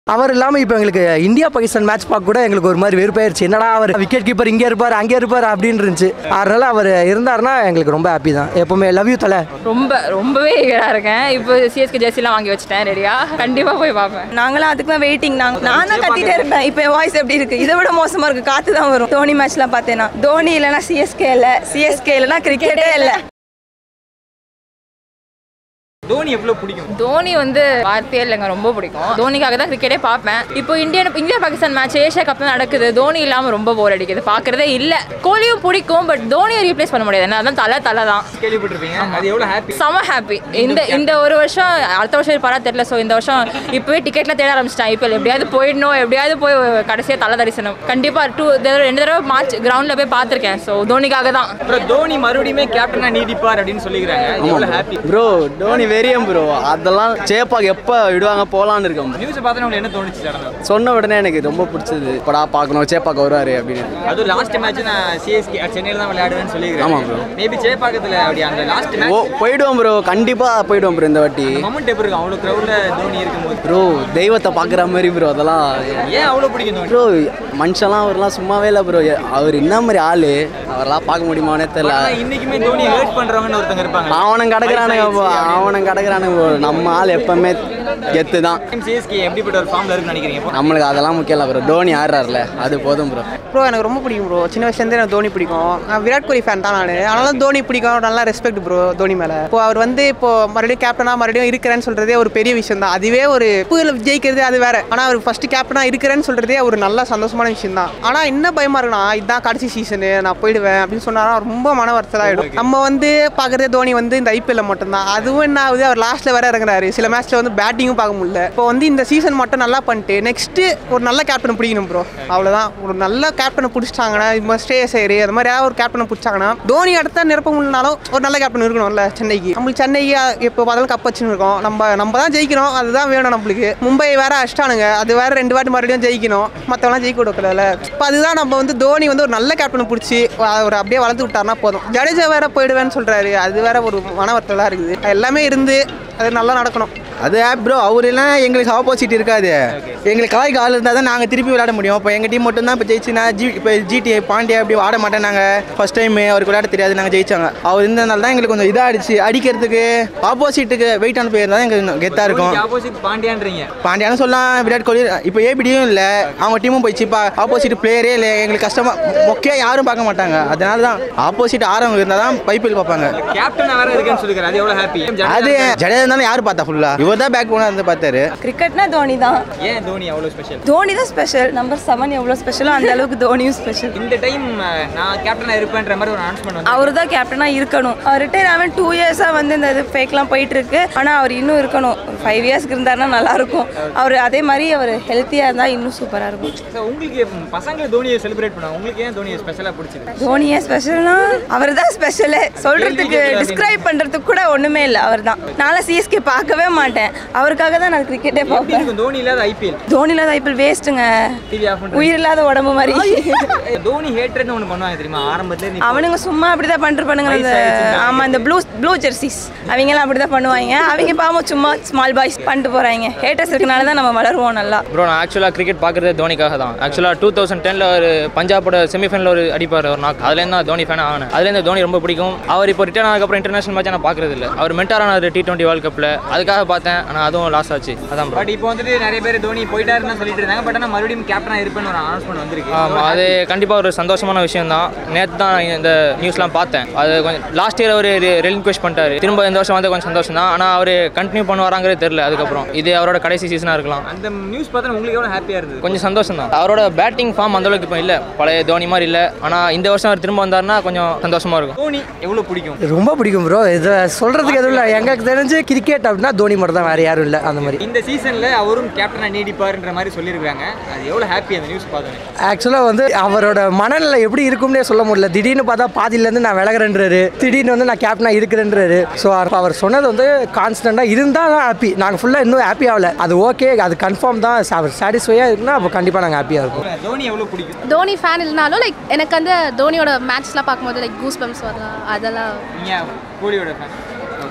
அவர் இல்லாமல் இப்போ எங்களுக்கு இந்தியா பாகிஸ்தான் மேட்ச் பார்க்க கூட எங்களுக்கு ஒரு மாதிரி வெறுப்பாயிருச்சு என்னடா அவர் விக்கெட் கீப்பர் இங்கே இருப்பார் அங்கே இருப்பார் அப்படின்னு இருந்துச்சு அதனால அவர் இருந்தாருன்னா எங்களுக்கு ரொம்ப ஹாப்பி தான் எப்பவுமே லவ் யூ தலை ரொம்ப ரொம்பவே eager-ஆ இருக்கேன் இப்போ சிஎஸ்கே ஜெர்சிலாம் வாங்கி வச்சிட்டேன் ரெடியா கண்டிப்பாக போய் பார்ப்பேன் நாங்களாம் அதுக்கு தான் வெயிட்டிங் நாங்க நான் தான் கத்திட்டே இருப்பேன் இப்போ என் வாய்ஸ் எப்படி இருக்கு இதை விட மோசமா இருக்கு காத்து தான் வரும் தோனி மேட்ச்லாம் பார்த்தேன்னா தோனி இல்லைனா சிஎஸ்கே இல்லை சிஎஸ்கே இல்லைனா கிரிக்கெட்டே இல்லை தோனி எவ்வளவு பிடிக்கும் தோனி வந்து வார்த்தையே இல்லைங்க ரொம்ப பிடிக்கும் தோனிக்காக தான் கிரிக்கெட்டே பார்ப்பேன் இப்போ Indian India Pakistan match Asia cup நடக்குது தோனி இல்லாமல் ரொம்ப போர் அடிக்குது பார்க்கறதே இல்லை கோலியும் பிடிக்கும் பட் தோனியை ரீப்ளேஸ் பண்ண முடியாது என்ன அதான் தலை தலை தான் கேள்விப்பட்டிருப்பீங்க அது எவ்வளவு ஹாப்பி செம ஹாப்பி இந்த இந்த ஒரு வருஷம் அடுத்த வருஷம் இருப்பாரா தெரியல ஸோ இந்த வருஷம் இப்போவே டிக்கெட்ல தேட ஆரம்பிச்சிட்டான் இப்போ எப்படியாவது போயிடணும் எப்படியாவது போய் கடைசியாக தலை தரிசனம் கண்டிப்பாக டூ ரெண்டு தடவை மேட்ச் கிரவுண்டில் போய் பார்த்துருக்கேன் ஸோ தோனிக்காக தான் அப்புறம் தோனி மறுபடியுமே கேப்டனா நீடிப்பார் அப்படின்னு சொல்லிக்கிறாங்க அது எவ்வளவு ஹாப்பி ப்ரோ டோனி வெறியம் ப்ரோ அதெல்லாம் சேப்பாக்கு எப்போ விடுவாங்க போகலான்னு இருக்கோம் நியூஸ் பார்த்தா உங்களுக்கு என்ன தோணுச்சு நடந்தது சொன்ன உடனே எனக்கு ரொம்ப பிடிச்சது படா பார்க்கணும் சேப்பாக்கு வருவாரு அப்படின்னு அது லாஸ்ட் மேட்ச் நான் சிஎஸ்கே சென்னையில தான் விளையாடுவேன்னு சொல்லிக்கிறேன் ஆமா bro. மேபி சேப்பாக்கத்துல அப்படி அந்த லாஸ்ட் ஓ மேட்ச் போயிடுவோம் ப்ரோ கண்டிப்பாக போயிடுவோம் ப்ரோ இந்த வாட்டி மொமெண்ட் எப்படி இருக்கும் அவ்வளவு கிரௌட்ல தோனி இருக்கும்போது ப்ரோ தெய்வத்தை பார்க்குற மாதிரி ப்ரோ அதெல்லாம் ஏன் அவ்வளவு பிடிக்கும் தோனி ப்ரோ மனுஷன்லாம் அவர்லாம் சும்மாவே இல்லை ப்ரோ அவர் என்ன மாதிரி ஆளு அவரெல்லாம் பார்க்க முடியுமானே தெரியல ஆனா இன்னைக்குமே தோனி ஹர்ட் பண்றவங்கன்னு ஒருத்தங்க இருப்பாங்க அவனும் கிடக்குறானுங்க bro. அவனும் கிடக்குறானுங்க bro. நம்ம ஆள் எப்பவுமே கெத்து தான் சிஎஸ்கே எப்படிப்பட்ட ஒரு ஃபார்ம்ல இருக்குன்னு நினைக்கிறீங்க இப்போ? நம்மளுக்கு அதெல்லாம் முக்கியம் இல்லை ப்ரோ டோனி ஆடுறாருல அது போதும் ப்ரோ ப்ரோ எனக்கு ரொம்ப பிடிக்கும் ப்ரோ சின்ன வயசுலேருந்தே எனக்கு தோனி பிடிக்கும் நான் விராட் கோலி ஃபேன் தான் நான் அதனால தோனி பிடிக்கும் நல்லா ரெஸ்பெக்ட் ப்ரோ தோனி மேலே இப்போ அவர் வந்து இப்போ மறுபடியும் கேப்டனாக மறுபடியும் இருக்கிறேன்னு சொல்கிறதே ஒரு பெரிய விஷயம் தான் அதுவே ஒரு புயல் ஜெயிக்கிறது அது வேற ஆனால் அவர் ஃபர்ஸ்ட் கேப்டனாக இருக்கிறேன்னு சொல்கிறதே ஒரு நல்ல சந்தோஷமான விஷயம் தான் ஆனால் என்ன பயமா இருக்குன்னா இதுதான் கடைசி சீசனு நான் போயிடுவேன் அப்படின்னு சொன்னாரா ரொம்ப மன வருத்தல் ஆகிடும் நம்ம வந்து பார்க்குறதே தோனி வந்து இந்த ஐபிஎல்ல மட்டும்தான் அதுவும் என்ன ஆகுது அவர் லாஸ்ட்டில் வேற இறங்குறாரு சில மேட்ச்ல வந்து பேட்டிங்கும் பார்க்க முடியல இப்போ வந்து இந்த சீசன் மட்டும் நல்லா பண்ணிட்டு நெக்ஸ்ட் ஒரு நல்ல கேப்டன் பிடிக்கணும் ப்ரோ அவ்வளோதான் ஒரு நல்ல கேப்டனை பிடிச்சிட்டாங்கன்னா இப்போ ஸ்டே சேரி அது மாதிரி ஏதாவது ஒரு கேப்டனை பிடிச்சாங்கன்னா தோனி அடுத்த நிரப்ப முடியலனாலும் ஒரு நல்ல கேப்டன் இருக்கணும்ல சென்னைக்கு நம்மளுக்கு சென்னைக்கு எப்போ பார்த்தாலும் கப் வச்சுன்னு இருக்கோம் நம்ம நம்ம தான் ஜெயிக்கணும் அதுதான் வேணும் நம்மளுக்கு மும்பை வேற அஷ்டானுங்க அது வேற ரெண்டு வாட்டி மறுபடியும் ஜெயிக்கணும் மற்றவங்களாம் ஜெயிக்க கொடுக்கல இப்போ அதுதான் நம்ம வந்து தோனி வந்து ஒரு நல்ல கேப்டனை பிடிச்சி அவர் அப்படியே வளர்த்து விட்டாருன்னா போதும் ஜடேஜா வேற போயிடுவேன்னு சொல்றாரு அது வேற ஒரு மன வருத்தலாக இருக்குது அது எல்லாமே இருந்து அது நல்லா நடக்கணும் அது ப்ரோ அவர் எல்லாம் எங்களுக்கு ஆப்போசிட் இருக்காது எங்களுக்கு கலாய்க்கு ஆள் இருந்தால் தான் நாங்கள் திருப்பி விளையாட முடியும் இப்போ எங்கள் டீம் மட்டும் தான் இப்போ ஜெயிச்சுனா ஜி இப்போ ஜிடி பாண்டியா அப்படி ஆட மாட்டேன் நாங்கள் ஃபர்ஸ்ட் டைம் அவருக்கு விளையாட தெரியாது நாங்கள் ஜெயிச்சாங்க அவர் இருந்ததுனால தான் எங்களுக்கு கொஞ்சம் இதாகிடுச்சு அடிக்கிறதுக்கு ஆப்போசிட்டுக்கு வெயிட் அனுப்பி இருந்தால் எங்களுக்கு கெத்தாக இருக்கும் ஆப்போசிட் பாண்டியான்றீங்க பாண்டியான்னு சொல்லலாம் விராட் கோலி இப்போ ஏபிடியும் இல்லை அவங்க டீமும் போயிடுச்சு இப்போ ஆப்போசிட் பிளேயரே இல்லை எங்களுக்கு கஷ்டமாக மொக்கையாக யாரும் பார்க்க மாட்டாங்க அதனால தான் ஆப்போசிட் ஆரம்பம் இருந்தால் தான் பைப்பில் பார்ப்பாங்க கேப்டனா வேற இருக்குன்னு சொல்லிக்கிறாரு அது எவ்வளவு ஹாப்பி அது ஜடேஜா இருந்தாலும் யார் பார்த்தா ஃபுல்லாக இவர் தான் பேக் போனாக இருந்து பார்த்தாரு கிரிக்கெட்னா தோனி தான் ஏன் தோனி அவ்வளவு ஸ்பெஷல் தோனி தான் ஸ்பெஷல் நம்பர் செவன் எவ்வளோ ஸ்பெஷலோ அந்த அளவுக்கு தோனியும் ஸ்பெஷல் இந்த டைம் நான் கேப்டனா இருப்பேன்ற மாதிரி ஒரு அனௌன்ஸ்மெண்ட் வந்து அவர் தான் கேப்டனாக இருக்கணும் அவர் ரிட்டையர் ஆகணும் டூ இயர்ஸாக வந்து இந்த இது ஃபேக்லாம் போயிட்டு இருக்கு ஆனால் அவர் இன்னும் இருக்கணும் ஒரு ஃபைவ் இயர்ஸ்க்கு இருந்தாருன்னா நல்லா இருக்கும் அவர் அதே மாதிரி அவர் ஹெல்த்தியாக இருந்தால் இன்னும் சூப்பராக இருக்கும் So, உங்களுக்கு பசங்க தோனியை செலிப்ரேட் பண்ணுவாங்க உங்களுக்கு ஏன் தோனியை ஸ்பெஷலா பிடிச்சது தோனியே ஸ்பெஷல்னா அவர் தான் ஸ்பெஷலு சொல்கிறதுக்கு டிஸ்கிரைப் பண்ணுறதுக்கு கூட ஒன்றுமே இல்லை அவர் தான் நான்லாம் சிஎஸ்கே பார்க்கவே மாட்டேன் அவருக்காக தான் நான் கிரிக்கெட்டே எப்படி பார்ப்பேன் இருக்கும் தோனி இல்லாத ஐபிஎல் தோனி இல்லாத ஐபிஎல் வேஸ்ட்டுங்க டிவி ஆஃப் பண்ணுறது உயிர் இல்லாத உடம்பு மாதிரி தோனி ஹேட்ரட்னு ஒன்று பண்ணுவாங்க தெரியுமா ஆரம்பத்துல இருந்து இப்போ அவனுங்க சும்மா அப்படிதான் பண்ணிருப்பானுங்க இந்த ஆமா இந்த ப்ளூ ப்ளூ ஜெர்சிஸ் அவங்கெல்லாம் அப்படிதான் பண்ணுவாங்க அவங்க பாவம் சும்மா ஸ்மால் பாய்ஸ் பண்ணிட்டு போறாங்க ஹேட்டர்ஸ் இருக்கனால தான் நம்ம வளருவோம் நல்லா ப்ரோ நான் ஆக்சுவலாக கிரிக்கெட் பார்க்குறதே தோனிக்காக தான் ஆக்சுவலாக டூ தௌசண்ட் டெனில் ஒரு பஞ்சாபோட செமிஃபைனல் ஒரு அடிப்பார் ஒரு நாக் அதுலேருந்து தான் தோனி ஃபேன் ஆனேன் அதுலேருந்து தோனி ரொம்ப பிடிக்கும் அவர் இப்போ ரிட்டர்ன் ஆனதுக்கப்புறம் இன்டர்நேஷனல் மேட்ச் நான் பார்க்குறது இல்லை அவர் மென்டார் ஆனார் டி டுவெண்ட்டி வேர்ல்ட் கப்பில் அதுக்காக பார்த்தேன் ஆனால் அதுவும் லாஸ் ஆச்சு அதான் ப்ரோ பட் இப்போ வந்துட்டு நிறைய பேர் தோனி போயிட்டாருன்னு சொல்லிட்டு இருந்தாங்க பட் ஆனால் மறுபடியும் கேப்டனா இருப்பேன்னு ஒரு அனௌன்ஸ்மெண்ட் வந்திருக்கு ஆமாம் அது கண்டிப்பாக ஒரு சந்தோஷமான விஷயம் தான் நேற்று தான் இந்த நியூஸ்லாம் பார்த்தேன் அது கொஞ்சம் லாஸ்ட் இயர் அவர் ரெலின்குவெஸ்ட் பண்ணிட்டாரு திரும்ப இந்த வருஷம் வந்து கொஞ்சம் சந்தோஷம் தான் ஆனால் அவர் கண்டினியூ பண்ணுவாராங்கிறது தெரியல அதுக்கப்புறம் இது அவரோட கடைசி சீசனாக இருக்கலாம் அந்த நியூஸ் பார்த்தா உங்களுக்கு எவ்வளோ ஹாப்பியா இருந்தது கொஞ்சம் சந்தோஷம் தான் அவரோட பேட்டிங் ஃபார்ம் அந்தளவுக்கு இப்போ இல்லை பழைய தோனி மாதிரி இல்லை ஆனால் இந்த வருஷம் அவர் திரும்ப வந்தாருன்னா கொஞ்சம் சந்தோஷமாக இருக்கும் தோனி எவ்வளோ பிடிக்கும் ரொம்ப பிடிக்கும் ப்ரோ இதை சொல்கிறதுக்கு எதுவும் இல்லை எங்களுக்கு தெரிஞ்சு கிரிக்கெட் அப்படின்னா தோனி மட்டும் தான் வேறு யாரும் இல்லை அந்த மாதிரி இந்த சீசன்ல அவரும் கேப்டனா நீடிப்பாருன்ற மாதிரி சொல்லியிருக்காங்க அது எவ்வளோ ஹாப்பி அந்த நியூஸ் பார்த்தோன்னே ஆக்சுவலாக வந்து அவரோட மனநிலை எப்படி இருக்கும்னே சொல்ல முடியல திடீர்னு பார்த்தா பாதியிலேருந்து நான் விலகிறேன்றாரு திடீர்னு வந்து நான் கேப்டனாக இருக்கிறேன்றாரு ஸோ அவர் சொன்னது வந்து கான்ஸ்டண்ட்டாக இருந்தால் தான் ஹாப்பி நாங்கள் ஃபுல்லாக இன்னும் ஹாப்பி ஆகல அது ஓகே அது கன்ஃபார்ம் தான் அவர் சாட்டிஸ்ஃபையாக இருந்தால் அப்போ கண்டிப்பாக நாங்கள் ஹாப்பியாக இருப்போம் தோனி எவ்வளோ பிடிக்கும் தோனி ஃபேன் இல்லைனாலும் லைக் எனக்கு வந்து தோனியோட மேட்ச்லாம் பார்க்கும்போது லைக் கூஸ் பம்ப்ஸ் வரலாம் அதெல்லாம் நீங்க கோலியோட ஃபேன் கோலி fan.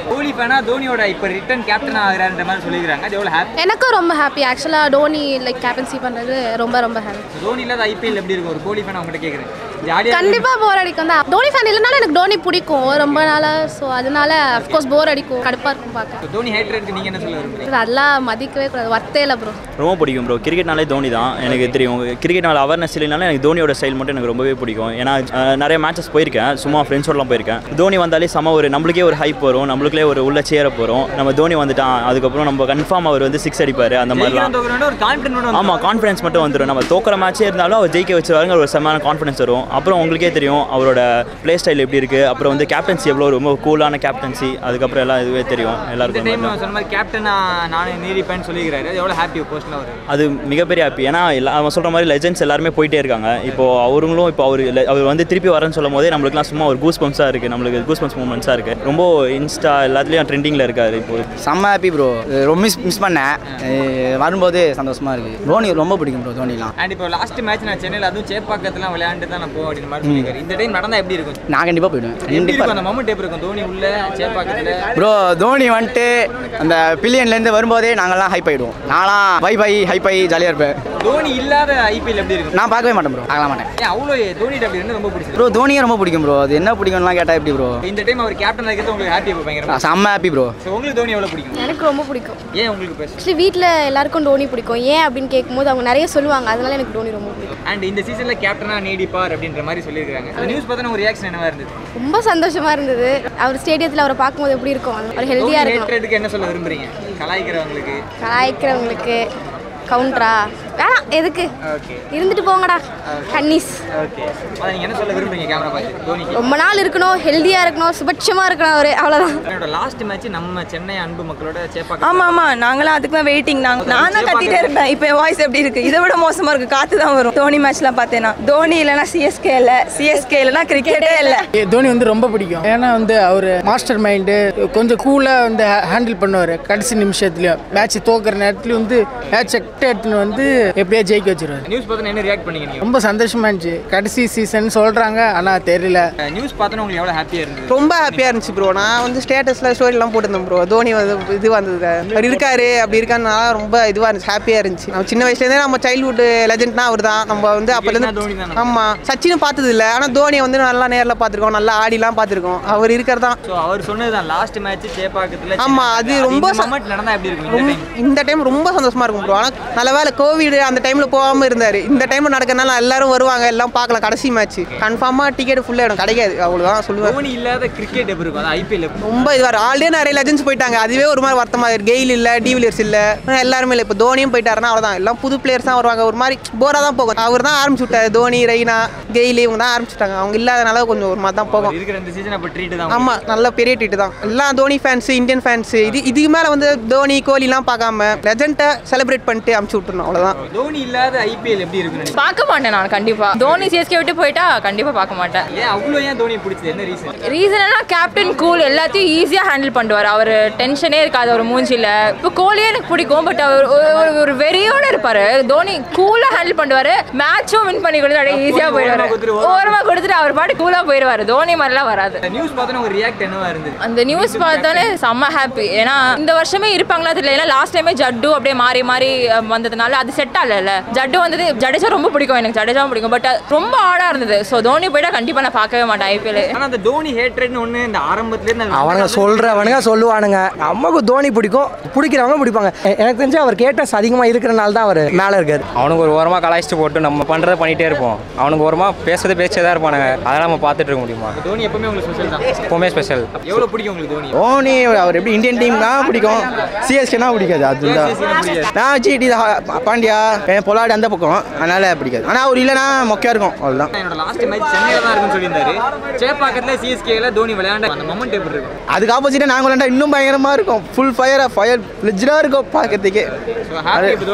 கோலி ஃபேனா தோனியோட இப்போ ரிட்டர்ன் கேப்டன் ஆகிறான்ற மாதிரி சொல்லிக்கிறாங்க அது எவ்வளோ ஹாப்பி எனக்கும் ரொம்ப ஹாப்பி ஆக்சுவலாக டோனி லைக் கேப்டன்சி பண்ணுறது ரொம்ப ரொம்ப ஹாப்பி தோனி இல்லாத ஐபிஎல் எப்படி இருக்கும் ஒரு கோலி ஃபேன் அவங்ககிட்ட கேட்குறேன் ஜாலியாக கண்டிப்பாக போர் அடிக்கும் தான் தோனி ஃபேன் இல்லைனாலும் எனக்கு டோனி பிடிக்கும் ரொம்ப நாளாக ஸோ அதனால அஃப்கோர்ஸ் போர் அடிக்கும் கடுப்பாக இருக்கும் பார்க்க தோனி ஹேட்ரேட்க்கு நீங்கள் என்ன சொல்ல விரும்புறீங்க அதெல்லாம் மதிக்கவே கூடாது வர்த்தே இல்லை ப்ரோ ரொம்ப பிடிக்கும் ப்ரோ கிரிக்கெட்னாலே தோனி தான் எனக்கு தெரியும் கிரிக்கெட்னால அவேர்னஸ் இல்லைனாலும் எனக்கு தோனியோட ஸ்டைல் மட்டும் எனக்கு ரொம்பவே பிடிக்கும் ஏன்னா அஹ், நிறைய மேட்சஸ் போயிருக்கேன் சும்மா ஃப்ரெண்ட்ஸோடலாம் போயிருக்கேன் தோனி வந்தாலே செம ஒரு நம்மளுக்கே ஒரு ஹைப் வரும் நம்மளுக்குள்ளே ஒரு உள்ள சேர போகிறோம் நம்ம தோனி வந்துட்டான் அதுக்கப்புறம் நம்ம கன்ஃபார்ம் அவர் வந்து சிக்ஸ் அடிப்பார் அந்த மாதிரிலாம் தோக்குறோன்னா ஒரு கான்ஃபிடன்ட் ஆமாம் கான்ஃபிடன்ஸ் மட்டும் வந்துடும் நம்ம தோக்கிற மேட்சே இருந்தாலும் அவர் ஜெயிக்க வச்சுருவாங்க ஒரு செம்மான கான்ஃபிடன்ஸ் வரும் அப்புறம் உங்களுக்கே தெரியும் அவரோட ப்ளே ஸ்டைல் எப்படி இருக்குது அப்புறம் வந்து கேப்டன்சி எவ்வளோ ரொம்ப கூலான கேப்டன்சி அதுக்கப்புறம் எல்லாம் இதுவே தெரியும் இந்த எல்லாருக்கும் டைம் வந்து. சொன்ன மாதிரி கேப்டனா நானே நீடிப்பேன்னு சொல்லிக்கிறாரு அது எவ்வளோ ஹாப்பி பர்சனலாக வரும் அது மிகப்பெரிய ஹாப்பி ஏன்னா எல்லா அவன் சொல்கிற மாதிரி லெஜெண்ட்ஸ் எல்லாருமே போயிட்டே இருக்காங்க இப்போ அவங்களும் இப்போ அவர் அவர் வந்து திருப்பி வரேன்னு சொல்லும் போதே நம்மளுக்குலாம் சும்மா ஒரு கூஸ் பம்ப்ஸாக இருக்குது நம்மளுக்கு கூஸ் பம்ப்ஸ் மூமெண்ட்ஸாக இருக்குது ரொம்ப இன்ஸ்டா எல்லாத்துலேயும் ட்ரெண்டிங்கில் இருக்காரு இப்போ செம்ம ஹாப்பி ப்ரோ ரொம்ப மிஸ் மிஸ் பண்ணேன் அஹ் வரும்போது சந்தோஷமா இருக்கு தோனி ரொம்ப பிடிக்கும் ப்ரோ தோனிலாம் அண்ட் இப்போ லாஸ்ட் மேட்ச் நான் சென்னையில் அதுவும் சேப்பாக்கத்துலாம் விளையாண்டு தான் நான் போவேன் அப்படின்னு மாதிரி சொல்லியிருக்காரு இந்த டைம் நடந்தா எப்படி இருக்கும் நான் கண்டிப்பாக போயிடுவேன் எப்படி இருக்கும் கண்டிப்பாக அந்த மொமெண்ட் எப்படி இருக்கும் தோனி உள்ள சேப்பாக்கத்தில் ப்ரோ தோனி வந்துட்டு அந்த பில்லியன்லேருந்து வரும்போதே நாங்கள்லாம் ஹைப் ஆகிடுவோம் நான்லாம் பை பை ஹைப் ஆகி ஜாலியாக இருப்பேன் தோனி இல்லாத ஐபிஎல் எப்படி இருக்கும் நான் பார்க்கவே மாட்டேன் ப்ரோ பார்க்கலாம் மாட்டேன் ஏன் அவ்வளோ தோனிட்ட அப்படி இருந்து ரொம்ப பிடிச்சது ப்ரோ தோனியை ரொம்ப பிடிக்கும் ப்ரோ அது என்ன பிடிக்கும்லாம் கேட்டால் எப்படி ப்ரோ இந்த டைம் அவர் கேப்டன் இருக்கிறது உங்களுக்கு ஹாப்பி பயங்கரமா செம்ம ஹாப்பி ப்ரோ ஸோ உங்களுக்கு தோனி எவ்வளோ பிடிக்கும் எனக்கு ரொம்ப பிடிக்கும் ஏன் உங்களுக்கு பெஸ்ட் ஆக்சுவலி வீட்டில் எல்லாருக்கும் டோனி பிடிக்கும் ஏன் அப்படின்னு கேட்கும்போது அவங்க நிறைய சொல்லுவாங்க அதனால எனக்கு டோனி ரொம்ப பிடிக்கும் அண்ட் இந்த சீசன்ல கேப்டனா நீடிப்பார் அப்படின்ற மாதிரி சொல்லியிருக்காங்க அந்த நியூஸ் பார்த்தா ஒரு ரியாக்ஷன் என்னவா இருந்தது ரொம்ப சந்தோஷமா இருந்தது அவர் ஸ்டேடியத்தில் அவரை பார்க்கும்போது எப்படி இருக்கும் அவர் ஹெல்த்தியாக இருக்கணும் ஹேட்ரேட்டுக்கு என்ன சொல்ல விரும்புறீங்க கலாய்க்கிறவங்களுக்கு கலாய்க்கிறவங்களுக்கு கவுண்டரா வேணாம் எதுக்கு ஓகே இருந்துட்டு போங்கடா கன்னிஸ் ஓகே அதை நீங்க என்ன சொல்ல விரும்புறீங்க கேமரா பார்த்து தோனிக்கு ரொம்ப நாள் இருக்கணும் ஹெல்த்தியாக இருக்கணும் சுபட்சமாக இருக்கணும் அவர் அவ்வளோதான் என்னோட லாஸ்ட் மேட்ச் நம்ம சென்னை அன்பு மக்களோட சேப்பாக்க ஆமா ஆமா நாங்களாம் அதுக்கு தான் வெயிட்டிங் நாங்க நான் தான் கத்திட்டே இருப்பேன் இப்போ என் வாய்ஸ் எப்படி இருக்கு இதை விட மோசமா இருக்கு காத்து தான் வரும் தோனி மேட்ச்லாம் பார்த்தேன்னா தோனி இல்லைன்னா சிஎஸ்கே இல்ல சிஎஸ்கே இல்லைன்னா கிரிக்கெட்டே இல்ல தோனி வந்து ரொம்ப பிடிக்கும் ஏன்னா வந்து அவர் மாஸ்டர் மைண்டு கொஞ்சம் கூலாக வந்து ஹேண்டில் பண்ணுவார் கடைசி நிமிஷத்துலையும் மேட்ச் தோக்குற நேரத்துலையும் வந்து மேட்சை எடுத்துன்னு வந்து எப்படியா ஜெயிக்க வச்சிருவாரு நியூஸ் பார்த்து என்ன ரியாக்ட் பண்ணீங்க நீங்க ரொம்ப சந்தோஷமா இருந்துச்சு கடைசி சீசன் சொல்கிறாங்க ஆனால் தெரியல நியூஸ் பார்த்தா உங்களுக்கு எவ்வளவு ஹாப்பியா இருந்தது ரொம்ப ஹாப்பியாக இருந்துச்சு ப்ரோ நான் வந்து ஸ்டேட்டஸில் ஸ்டோரிலாம் போட்டிருந்தேன் ப்ரோ தோனி வந்து இது வந்தது அவர் இருக்காரு அப்படி இருக்காருனால ரொம்ப இதுவாக இருந்துச்சு ஹாப்பியாக இருந்துச்சு நம்ம சின்ன வயசுலேருந்தே நம்ம சைல்ட்ஹுட் லெஜெண்ட்னா அவர் தான் நம்ம வந்து தோனி அப்போலேருந்து தானே? ஆமாம் சச்சினும் பார்த்தது இல்லை ஆனால் தோனியை வந்து நல்லா நேரில் பார்த்துருக்கோம் நல்லா ஆடிலாம் பார்த்துருக்கோம் அவர் இருக்கிறது தான் ஸோ அவர் சொன்னதுதான் லாஸ்ட் மேட்ச் சேப்பாக்கத்துல ஆமா, அது ரொம்ப ச- மொமெண்ட் நடந்தா எப்படி இருக்கும் இந்த ரொம்ப டைம் இந்த டைம் ரொம்ப சந்தோஷமா இருக்கும் ப்ரோ ஆனால் நல்ல வேலை கோவிட் அந்த டைம்ல போகாம இருந்தாரு இந்த டைம்ல நடக்கறனால எல்லாரும் வருவாங்க எல்லாம் பார்க்கலாம் கடைசி மேட்ச் கன்ஃபார்மா டிக்கெட் ஃபுல்லாக இடம் கிடைக்காது அவ்வளோதான் சொல்லுவேன் தோனி இல்லாத கிரிக்கெட் எப்படி இருக்கும் அது ஐபிஎல் ரொம்ப இதுவாக ஆல்ரெடி நிறைய லெஜன்ஸ் போயிட்டாங்க அதுவே ஒரு மாதிரி வருத்தமா இருக்கு கெயில் இல்லை டிவிலியர்ஸ் இல்லை எல்லாருமே இல்லை இப்போ தோனியும் போயிட்டாருன்னா அவ்வளோதான் எல்லாம் புது பிளேயர்ஸ் தான் வருவாங்க ஒரு மாதிரி போராக தான் போகும் அவர் தான் ஆரம்பிச்சு விட்டாரு தோனி ரெய்னா கெயில் இவங்க தான் ஆரம்பிச்சுட்டாங்க அவங்க இல்லாதனால கொஞ்சம் ஒரு மாதிரி தான் போகும் இருக்கிற இந்த சீசன் அப்ப ட்ரீட் தான் ஆமா நல்ல பெரிய ட்ரீட் தான் எல்லாம் தோனி ஃபேன்ஸ் இந்தியன் ஃபேன்ஸ் இது இதுக்கு மேல வந்து தோனி கோலிலாம் பார்க்காம லெஜெண்டை செலிப்ரேட் பண்ணிட்டு அமுச்சு விட்டுருணும் அவ்வளவுதான் தோனி இல்லாத ஐபிஎல் எப்படி இருக்குன்னு பார்க்க மாட்டேன் நான் கண்டிப்பா தோனி சிஎஸ்கே விட்டு போயிட்டா கண்டிப்பா பார்க்க மாட்டேன் ஏன் அவ்வளோ ஏன் தோனி பிடிச்சது என்ன ரீசன் ரீசன் என்ன கேப்டன் கூல் எல்லாத்தையும் ஈஸியாக ஹேண்டில் பண்ணுவார் அவர் டென்ஷனே இருக்காது அவர் மூஞ்சில இப்போ கோலியே எனக்கு பிடிக்கும் பட் அவர் ஒரு- ஒரு ஒரு வெறியோட இருப்பாரு தோனி கூலாக ஹேண்டில் பண்ணுவார் மேட்சும் வின் பண்ணி கொடுத்து அப்படியே ஈஸியாக போயிடுவாரு ஓரமாக கொடுத்துட்டு அவர் பாட்டு கூலாக போயிடுவார் தோனி மாதிரிலாம் வராது நியூஸ் பார்த்தோன்னா ஒரு ரியாக்ட் என்னவா இருந்தது அந்த நியூஸ் பார்த்தாலே செம்ம ஹாப்பி ஏன்னா இந்த வருஷமே இருப்பாங்களா தெரியல ஏன்னா லாஸ்ட் டைமே ஜட்டு அப்படியே மாறி மாறி அஹ், வந்ததுனால அது செட் ஆகல ஜட்டு வந்தது ஜடேஜா ரொம்ப பிடிக்கும் எனக்கு ஜடேஜாவும் பிடிக்கும் பட் ரொம்ப ஆடா இருந்தது ஸோ தோனி போயிட்டா கண்டிப்பாக நான் பார்க்கவே மாட்டேன் ஐபிஎல் ஆனா அந்த தோனி ஹேட்ரட்னு ஒண்ணு இந்த ஆரம்பத்துல இருந்து அவனுங்க சொல்கிறவனுங்க சொல்லுவானுங்க நமக்கு தோனி பிடிக்கும் பிடிக்கிறவங்க பிடிப்பாங்க எ- எனக்கு தெரிஞ்சு அவர் கேட்டஸ் அதிகமாக இருக்கிறனால தான் அவர் மேலே இருக்கார் அவனுக்கு ஒரு ஓரமாக கலாய்ச்சிட்டு போட்டு நம்ம பண்ணுறதை பண்ணிகிட்டே இருப்போம் அவனுக்கு ஓரமாக பேசுறது பேசிட்டே தான் இருப்பானுங்க அதெல்லாம் நம்ம பார்த்துட்டு இருக்க முடியுமா தோனி எப்பவுமே உங்களுக்கு ஸ்பெஷல் தான் எப்போவுமே ஸ்பெஷல் எவ்வளவு பிடிக்கும் உங்களுக்கு தோனி தோனி அவர் எப்படி இந்தியன் டீம் தான் பிடிக்கும் சிஎஸ்கேனா பிடிக்காது அதுதான் நான் ஜிடி பாண்டியா என் பொலாடி அந்த பக்கம் அதனால பிடிக்காது ஆனால் அவர் இல்லைன்னா மொக்கையா இருக்கும் அவ்வளோதான் என்னோட லாஸ்ட் மேட்ச் சென்னையில தான் இருக்குன்னு சொல்லியிருந்தாரு சேப்பாக்கத்துல சிஎஸ்கேல தோனி விளையாண்ட அந்த மொமெண்ட் எப்படி இருக்கும் அதுக்கு ஆப்போசிட்டாக நாங்கள் விளையாண்டா இன்னும் பயங்கரமாக இருக்கும் ஃபுல் ஃபயராக ஃபயர் ஃப்ளிஜ்டாக இருக்கும் பார்க்கறதுக்கே ஸோ ஹாப்பி இப்போ தோனி மறுபடியும்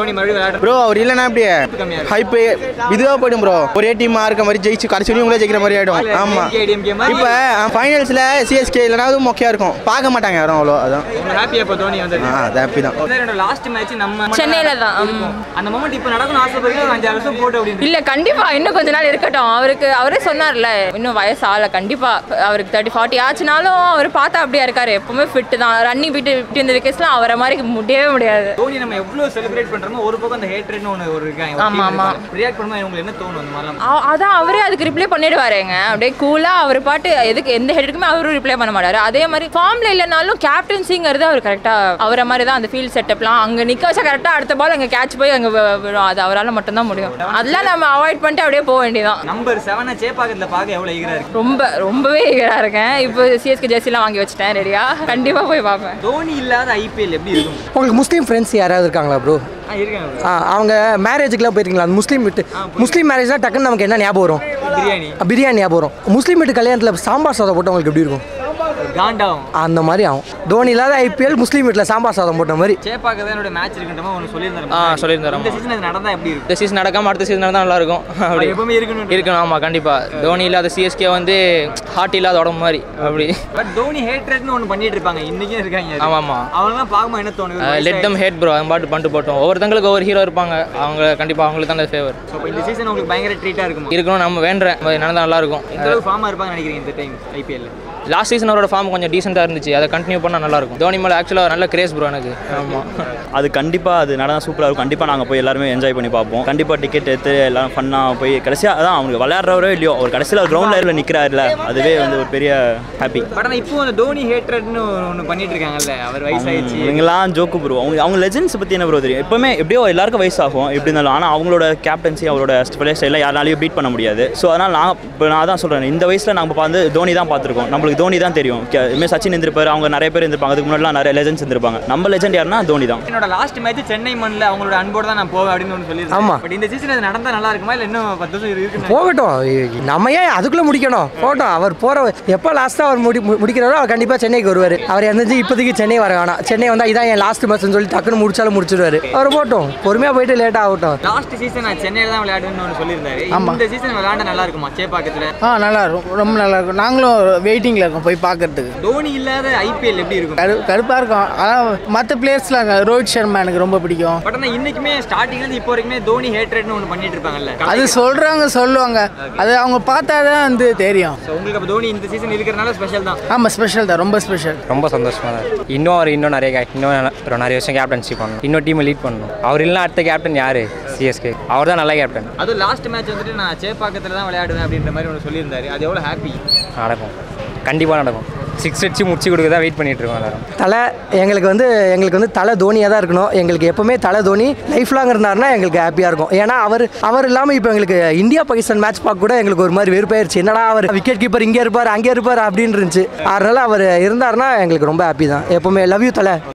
விளையாடுறது ப்ரோ அவர் இல்லைன்னா அப்படியே ஹைப் இதுவாக போயிடும் ப்ரோ ஒரே டீமாக இருக்க மாதிரி ஜெயிச்சு கடைசி வரையும் உங்களே ஜெயிக்கிற மாதிரி ஆகிடும் ஆமாம் DMK மாதிரி. இப்போ ஃபைனல்ஸில் சிஎஸ்கே இல்லைனா அது மொக்கையாக இருக்கும் பார்க்க மாட்டாங்க யாரும் அவ்வளோ அதான் ஹாப்பியா இப்போ தோனி வந்தது ஆ அது ஹாப்பி தான் லாஸ்ட் மேட்ச் நம்ம சென்னையில தான். இருக்கும். அந்த மொமெண்ட் இப்போ நடக்கணும் ஆசைப்படுறது ஒரு அஞ்சாறு வருஷம் போட்டு அப்படின்னு இல்ல கண்டிப்பா இன்னும் கொஞ்ச நாள் இருக்கட்டும் அவருக்கு அவரே சொன்னார்ல இன்னும் வயசு ஆகல கண்டிப்பா அவருக்கு தேர்ட்டி ஃபார்ட்டி ஆச்சுனாலும் அவர் பார்த்தா அப்படியா இருக்காரு எப்பவுமே ஃபிட் தான் ரன்னிங் விட்டு விட்டு இந்த விக்கெட்ஸ்லாம் அவரை மாதிரி முடியவே முடியாது தோனி நம்ம எவ்வளவு செலிப்ரேட் பண்றோமோ ஒரு பக்கம் அந்த ஹேட்ரட்னு ஒன்று ஒரு இருக்காங்க ஆமா, ஆமா. ரியாக்ட் பண்ணும்போது உங்களுக்கு என்ன தோணும் அந்த மாதிரிலாம் அ- அதான் அவரே அதுக்கு ரிப்ளை பண்ணிடுவாருங்க அப்படியே கூலா அவர் பாட்டு எதுக்கு எந்த ஹெட்டுக்குமே அவரும் ரிப்ளை பண்ண மாட்டாரு அதே மாதிரி ஃபார்ம்ல இல்லைனாலும் கேப்டன்சிங்கிறது அவர் கரெக்டா அவரை மாதிரி தான் அந்த ஃபீல்ட் செட்டப்லாம் அங்க நிக்க வச்சா கரெக்டா அடுத்த பால் அங்க கேட்ச் போய் அங்க வி- விழும் அது அவரால் மட்டும்தான் முடியும் அதெல்லாம் நம்ம அவாய்ட் பண்ணிட்டு அப்படியே போக வேண்டியதான் நம்பர் செவனை சேப்பாக்கத்தில் பார்க்க எவ்வளவு ஈகரா இருக்கு ரொம்ப ரொம்பவே ஈகரா இருக்கேன் இப்போ சிஎஸ்கே ஜெர்சிலாம் வாங்கி வச்சிட்டேன் ரெடியா கண்டிப்பா போய் பார்ப்பேன் தோனி இல்லாத ஐபிஎல் எப்படி இருக்கும் உங்களுக்கு முஸ்லீம் ஃப்ரெண்ட்ஸ் யாராவது இருக்காங்களா ப்ரோ ஆ இருக்காங்க bro. ஆ அவங்க மேரேஜுக்குலாம் போயிருக்கீங்களா அந்த முஸ்லீம் வீட்டு முஸ்லீம் மேரேஜ்னா டக்குன்னு நமக்கு என்ன ஞாபகம் வரும் பிரியாணி பிரியாணி ஞாபகம் வரும் முஸ்லீம் வீட்டு கல்யாணத்தில் சாம்பார் சாதம் போட்டு உங்களுக்கு எப்படி இருக்கும் காண்டாவும் அந்த மாதிரி ஆகும் தோனி இல்லாத ஐபிஎல் முஸ்லீம் வீட்டில் சாம்பார் சாதம் போட்ட மாதிரி சேப்பாக்க தான் என்னோட மேட்ச் இருக்குன்ற ஒன்று சொல்லியிருந்தாரு ஆ சொல்லியிருந்தாரு இந்த ஆமா. சீசன் அது நடந்தா எப்படி இருக்கும் இந்த சீசன் நடக்காம அடுத்த சீசன் நடந்தால் நல்லா இருக்கும் அப்படி எப்பவுமே இருக்கணும் இருக்கணும் ஆமாம் கண்டிப்பாக தோனி இல்லாத சிஎஸ்கே வந்து ஹார்ட் இல்லாத உடம்பு மாதிரி அப்படி பட் தோனி ஹேட்ரட்னு ஒன்று பண்ணிட்டு இருப்பாங்க இன்னைக்கும் இருக்காங்க அது. ஆமா, ஆமா. அவங்கெல்லாம் பார்க்கும்போது என்ன தோணுது லெட் தம் ஹேட் ப்ரோ அவங்க பாட்டு பண்ணிட்டு போட்டோம் ஒவ்வொருத்தங்களுக்கு ஒவ்வொரு ஹீரோ இருப்பாங்க அவங்க கண்டிப்பாக அவங்களுக்கு தான் ஃபேவர் ஸோ இப்போ இந்த சீசன் உங்களுக்கு பயங்கர ட்ரீட்டாக இருக்குமா இருக்கணும் நம்ம வேண்டுறேன் நடந்தால் நல்லா இருக்கும் எந்த அளவுக்கு ஃபார்மாக இருப்பாங்க நினைக்கிறீங்க இந்த டைம் ஐபிஎல் லாஸ்ட் சீசன் அவரோட ஃபார்ம் கொஞ்சம் டீசெண்டாக இருந்துச்சு அதை கண்டினியூ பண்ணால் நல்லா இருக்கும் தோனி மேலே ஆக்சுவலாக நல்ல கிரேஸ் ப்ரோ எனக்கு ஆமாம் அது கண்டிப்பாக அது நடந்தால் சூப்பராக இருக்கும் கண்டிப்பாக நாங்கள் போய் எல்லாருமே என்ஜாய் பண்ணி பார்ப்போம் கண்டிப்பாக டிக்கெட் எடுத்து எல்லாம் ஃபன்னாக போய் கடைசியாக அதான் அவங்களுக்கு விளையாடுறவரோ இல்லையோ அவர் கடைசியில் கிரவுண்ட் லெவலில் நிற்கிறாருல அதுவே வந்து ஒரு பெரிய ஹாப்பி பட் ஆனால் இப்போ அந்த தோனி ஹேட்ரட்னு ஒன்று பண்ணிட்டு இருக்காங்கல்ல அவர் வயசாயிடுச்சு இவங்கெல்லாம் ஜோக்கு ப்ரோ அவங்க அவங்க லெஜெண்ட்ஸ் பற்றி என்ன ப்ரோ தெரியும் எப்பவுமே எப்படியோ எல்லாருக்கும் வயசாகும் எப்படி இருந்தாலும் ஆனால் அவங்களோட கேப்டன்சி அவரோட பிளே ஸ்டைலில் யாராலையும் பீட் பண்ண முடியாது ஸோ அதனால் நான் இப்போ நான் தான் சொல்கிறேன் இந்த வயசில் நம்ம வந்து தோனி தான் பார்த்துருக்கோம் நம்மளுக்கு தோனி தான் தெரியும் கே- இதுமாதிரி சச்சின் இருந்திருப்பாரு அவங்க நிறைய பேர் இருந்திருப்பாங்க அதுக்கு முன்னாடிலாம் நிறைய லெஜெண்ட்ஸ் இருந்திருப்பாங்க நம்ம லெஜெண்ட் யாருன்னா தோனி தான் என்னோட லாஸ்ட் மேட்ச் சென்னை மண்ணில் அவங்களோட அன்போடு தான் நான் போவேன் அப்படின்னு ஒன்று ஆமா. சொல்லியிருந்தேன் பட் இந்த சீசன் அது நடந்தால் நல்லா இருக்குமா இல்லை இன்னும் பத்து வருஷம் இருக்கு போகட்டும் நம்ம ஏன் அதுக்குள்ளே முடிக்கணும் போகட்டும் அவர் போகிற எப்போ லாஸ்ட்டாக அவர் முடி மு- முடிக்கிறாரோ அவர் கண்டிப்பாக சென்னைக்கு வருவார் அவர் எந்த இப்போதைக்கு சென்னை வர வேணாம் சென்னை வந்தால் இதான் என் லாஸ்ட் மேட்ச்னு சொல்லி டக்குன்னு முடிச்சாலும் முடிச்சிடுவார் அவர் போகட்டும் பொறுமையாக போயிட்டு லேட் ஆகட்டும் லாஸ்ட் சீசன் நான் சென்னையில் தான் விளையாடுன்னு ஒன்று சொல்லியிருந்தாரு ஆமா. இந்த சீசன் விளையாண்ட நல்லா இருக்குமா சேப்பாக்கத்தில் ஆ நல்லா இருக்கும் ரொம்ப நல்லா இருக்கும் நாங்களும் வெயிட்டிங்கில் இருக்கோம் போய் பார்க்கறதுக்கு தோனி இல்லாத ஐபிஎல் எப்படி இருக்கும் கடு கடுப்பாக இருக்கும் ஆனால் மற்ற பிளேயர்ஸ்லாம் ரோஹித் சர்மா எனக்கு ரொம்ப பிடிக்கும் பட் ஆனால் இன்னைக்குமே ஸ்டார்டிங்லேருந்து இப்போ வரைக்குமே தோனி ஹேட்ரட்னு ஒன்று பண்ணிட்டு இருப்பாங்கல்ல அது சொல்கிறாங்க சொல்லுவாங்க அது அவங்க பார்த்தா தான் வந்து தெரியும் ஸோ உங்களுக்கு அப்போ தோனி இந்த சீசன் இருக்கிறனால ஸ்பெஷல் தான் ஆமாம் ஸ்பெஷல் தான் ரொம்ப ஸ்பெஷல் ரொம்ப சந்தோஷமாக தான் இருக்கு. இன்னும் அவர் இன்னும் நிறைய கே- இன்னும் ஒரு நிறைய வருஷம் கேப்டன்ஷிப் பண்ணணும் இன்னும் டீமை லீட் பண்ணணும் அவர் இல்லைனா அடுத்த கேப்டன் யார் சிஎஸ்கே அவர் தான் நல்ல கேப்டன் அதுவும் லாஸ்ட் மேட்ச் வந்துட்டு நான் சேப்பாக்கத்தில் தான் விளையாடுவேன் அப்படின்ற மாதிரி ஒன்று சொல்லியிருந்தாரு அது எவ்வளோ ஹாப்பி நடக்கும் கண்டிப்பாக நடக்கும் சிக்ஸ் அடிச்சு முடிச்சு கொடுக்க தான் வெயிட் பண்ணிட்டு இருக்கோம் எல்லாரும் தலை எங்களுக்கு வந்து எங்களுக்கு வந்து தலை தோனியாக தான் இருக்கணும் எங்களுக்கு எப்பவுமே தலை தோனி லைஃப் லாங் இருந்தாருன்னா எங்களுக்கு ஹாப்பியாக இருக்கும் ஏன்னா அவர் அவர் இல்லாமல் இப்போ எங்களுக்கு இந்தியா பாகிஸ்தான் மேட்ச் பார்க்க கூட எங்களுக்கு ஒரு மாதிரி வெறுப்பாயிருச்சு என்னடா அவர் விக்கெட் கீப்பர் இங்கே இருப்பார் அங்கே இருப்பார் அப்படின்னு இருந்துச்சு அதனால அவர் இருந்தாருன்னா எங்களுக்கு ரொம்ப ஹாப்பி தான் எப்பவுமே லவ் யூ தலை